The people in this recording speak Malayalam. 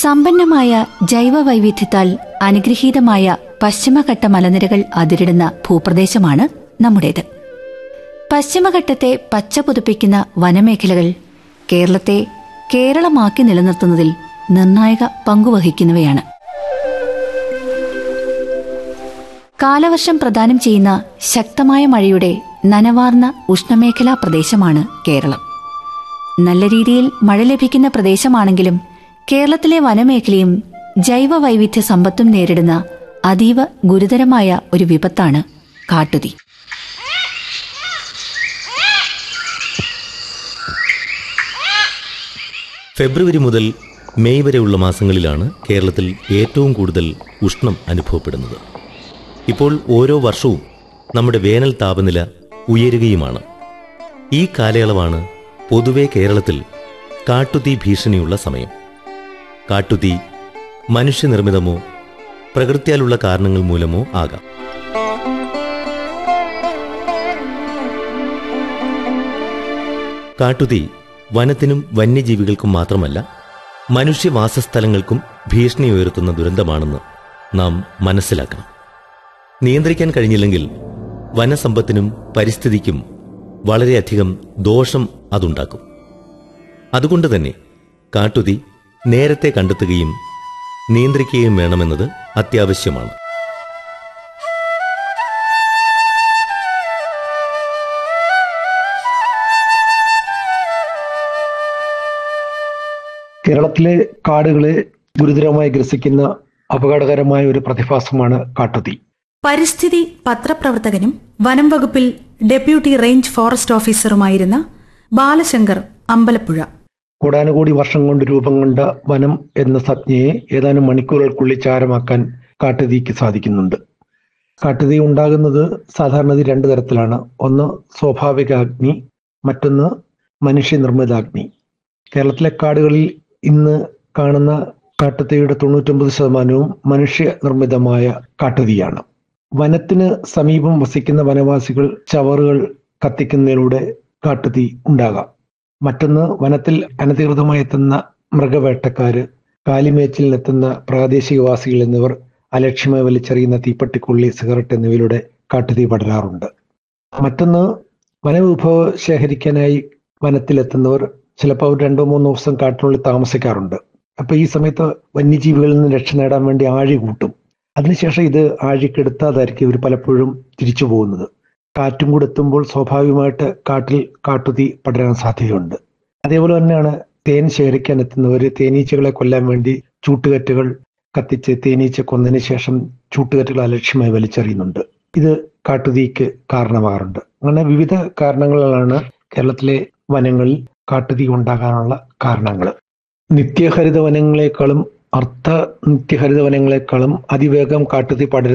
സമ്പന്നമായ ജൈവ വൈവിധ്യത്താൽ അനുഗ്രഹീതമായ പശ്ചിമഘട്ട മലനിരകൾ അതിരിടുന്ന ഭൂപ്രദേശമാണ് നമ്മുടേത് പശ്ചിമഘട്ടത്തെ പച്ച പുതുപ്പിക്കുന്ന വനമേഖലകൾ കേരളത്തെ കേരളമാക്കി നിലനിർത്തുന്നതിൽ നിർണായക പങ്കുവഹിക്കുന്നവയാണ് കാലവർഷം പ്രദാനം ചെയ്യുന്ന ശക്തമായ മഴയുടെ നനവാർന്ന ഉഷ്ണമേഖലാ പ്രദേശമാണ് കേരളം നല്ല രീതിയിൽ മഴ ലഭിക്കുന്ന പ്രദേശമാണെങ്കിലും കേരളത്തിലെ വനമേഖലയും ജൈവ വൈവിധ്യ സമ്പത്തും നേരിടുന്ന അതീവ ഗുരുതരമായ ഒരു വിപത്താണ് കാട്ടുതീ ഫെബ്രുവരി മുതൽ മെയ് വരെയുള്ള മാസങ്ങളിലാണ് കേരളത്തിൽ ഏറ്റവും കൂടുതൽ ഉഷ്ണം അനുഭവപ്പെടുന്നത് ഇപ്പോൾ ഓരോ വർഷവും നമ്മുടെ വേനൽ താപനില ഉയരുകയുമാണ് ഈ കാലയളവാണ് പൊതുവെ കേരളത്തിൽ കാട്ടുതീ ഭീഷണിയുള്ള സമയം കാട്ടുതീ മനുഷ്യനിർമ്മിതമോ പ്രകൃത്യാലുള്ള കാരണങ്ങൾ മൂലമോ ആകാം കാട്ടുതീ വനത്തിനും വന്യജീവികൾക്കും മാത്രമല്ല മനുഷ്യവാസസ്ഥലങ്ങൾക്കും ഭീഷണി ഉയർത്തുന്ന ദുരന്തമാണെന്ന് നാം മനസ്സിലാക്കണം നിയന്ത്രിക്കാൻ കഴിഞ്ഞില്ലെങ്കിൽ വനസമ്പത്തിനും പരിസ്ഥിതിക്കും വളരെയധികം ദോഷം അതുണ്ടാക്കും അതുകൊണ്ട് തന്നെ കാട്ടുതീ നേരത്തെ കണ്ടെത്തുകയും നിയന്ത്രിക്കുകയും വേണമെന്നത് അത്യാവശ്യമാണ് കേരളത്തിലെ കാടുകളെ ഗുരുതരമായി ഗ്രസിക്കുന്ന അപകടകരമായ ഒരു പ്രതിഭാസമാണ് കാട്ടുതീ പരിസ്ഥിതി പത്രപ്രവർത്തകനും വനം വകുപ്പിൽ ഡെപ്യൂട്ടി റേഞ്ച് ഫോറസ്റ്റ് ഓഫീസറുമായിരുന്ന ബാലശങ്കർ അമ്പലപ്പുഴ കോടാനുകോടി വർഷം കൊണ്ട് രൂപം കൊണ്ട വനം എന്ന സംജ്ഞയെ ഏതാനും മണിക്കൂറുകൾക്കുള്ളിൽ ചാരമാക്കാൻ കാട്ടുതീക്ക് സാധിക്കുന്നുണ്ട് കാട്ടുതീ ഉണ്ടാകുന്നത് സാധാരണ രണ്ട് തരത്തിലാണ് ഒന്ന് സ്വാഭാവിക അഗ്നി മറ്റൊന്ന് മനുഷ്യനിർമ്മിതാഗ്നി കേരളത്തിലെ കാടുകളിൽ ഇന്ന് കാണുന്ന കാട്ടുതീയുടെ തൊണ്ണൂറ്റൊമ്പത് ശതമാനവും മനുഷ്യനിർമ്മിതമായ കാട്ടുതീയാണ് വനത്തിന് സമീപം വസിക്കുന്ന വനവാസികൾ ചവറുകൾ കത്തിക്കുന്നതിലൂടെ കാട്ടുതീ ഉണ്ടാകാം മറ്റൊന്ന് വനത്തിൽ അനധികൃതമായി എത്തുന്ന മൃഗവേട്ടക്കാര് കാലിമേച്ചിലിനെത്തുന്ന പ്രാദേശികവാസികൾ എന്നിവർ അലക്ഷ്യമായി വലിച്ചെറിയുന്ന തീപ്പെട്ടിക്കുള്ളി സിഗരറ്റ് എന്നിവയിലൂടെ കാട്ടുതീ പടരാറുണ്ട് മറ്റൊന്ന് വനവിഭവ ശേഖരിക്കാനായി വനത്തിലെത്തുന്നവർ ചിലപ്പോൾ അവർ രണ്ടോ മൂന്നോ ദിവസം കാട്ടിനുള്ളിൽ താമസിക്കാറുണ്ട് അപ്പൊ ഈ സമയത്ത് വന്യജീവികളിൽ നിന്ന് രക്ഷ നേടാൻ വേണ്ടി ആഴി കൂട്ടും അതിനുശേഷം ഇത് ആഴിക്കെടുത്താതായിരിക്കും ഇവർ പലപ്പോഴും തിരിച്ചു പോകുന്നത് കാറ്റും കൂടെ എത്തുമ്പോൾ സ്വാഭാവികമായിട്ട് കാട്ടിൽ കാട്ടുതീ പടരാൻ സാധ്യതയുണ്ട് അതേപോലെ തന്നെയാണ് തേൻ ശേഖരിക്കാൻ എത്തുന്നവർ തേനീച്ചകളെ കൊല്ലാൻ വേണ്ടി ചൂട്ടുകറ്റുകൾ കത്തിച്ച് തേനീച്ച കൊന്നതിന് ശേഷം ചൂട്ടുകറ്റുകൾ അലക്ഷ്യമായി വലിച്ചെറിയുന്നുണ്ട് ഇത് കാട്ടുതീക്ക് കാരണമാകാറുണ്ട് അങ്ങനെ വിവിധ കാരണങ്ങളാണ് കേരളത്തിലെ വനങ്ങളിൽ കാട്ടുതീ ഉണ്ടാകാനുള്ള കാരണങ്ങൾ നിത്യഹരിത വനങ്ങളെക്കാളും അർത്ഥ നിത്യഹരിത വനങ്ങളെക്കാളും അതിവേഗം കാട്ടുതീ പടരുന്ന